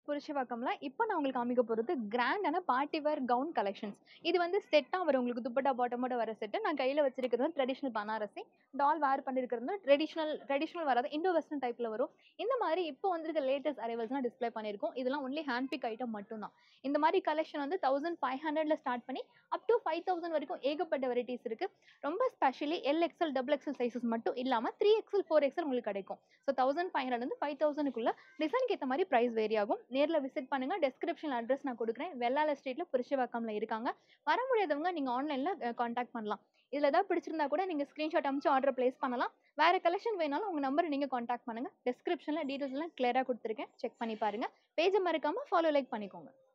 புருஷவாக்கம்ல இப்போ நான் உங்களுக்கு காமிக்க போகிறது கிராண்டான பார்ட்டி வேர் கவுன் கலெக்ஷன்ஸ் இது வந்து செட்டாக வரும் உங்களுக்கு துப்பட்டா பாட்டமோட வர செட்டு நான் கையில் வச்சிருக்கிறது ட்ரெடிஷ்னல் பனாரசி டால் வேர் பண்ணியிருக்கிறது ட்ரெடிஷ்னல் ட்ரெடிஷ்னல் வராது இண்டோ வெஸ்டர்ன் டைப்பில் வரும் இந்த மாதிரி இப்போ வந்திருக்க லேட்டஸ்ட் அரைவல்ஸ்லாம் டிஸ்ப்ளே பண்ணியிருக்கோம் இதெல்லாம் ஒன்லி ஹேண்ட் பிக் ஐட்டம் மட்டும்தான் இந்த மாதிரி கலெக்ஷன் வந்து தௌசண்ட் ஃபைவ் ஹண்ட்ரட்ல ஸ்டார்ட் பண்ணி அப் டு ஃபைவ் தௌசண்ட் வரைக்கும் ஏகப்பட்ட வெரைட்டிஸ் இருக்குது ரொம்ப specially L XL double XL sizes மட்டும் இல்லாமல் த்ரீ எக்ஸல் ஃபோர் எக்ஸல் உங்களுக்கு கிடைக்கும் ஸோ தௌசண்ட் ஃபைவ் ஹண்ட்ரட் வந்து ஃபைவ் தௌசண்ட்க்குள்ள டிசைனுக்கு ஏற்ற மாதிரி ப்ரைஸ் வேரி ஆகும் நேரில் விசிட் பண்ணுங்கள் டெஸ்கிரிப்ஷன் அட்ரஸ் நான் கொடுக்குறேன் வெள்ளால ஸ்ட்ரீட்டில் புருஷவாக்கம்ல இருக்காங்க வர முடியாதவங்க நீங்கள் ஆன்லைனில் காண்டாக்ட் பண்ணலாம் இதில் ஏதாவது பிடிச்சிருந்தா கூட நீங்கள் ஸ்க்ரீன்ஷாட் அனுப்பிச்சு ஆர்டர் ப்ளேஸ் பண்ணலாம் வேறு கலெக்ஷன் வேணாலும் உங்கள் நம்பரை நீங்கள் காண்டாக்ட் பண்ணுங்கள் டெஸ்கிரிப்ஷனில் டீட்டெயில்ஸ்லாம் கிளியராக கொடுத்துருக்கேன் செக் பண்ணி பாருங்கள் பேஜை மறக்காமல் ஃபாலோ லைக் பண்ணிக்கோங்க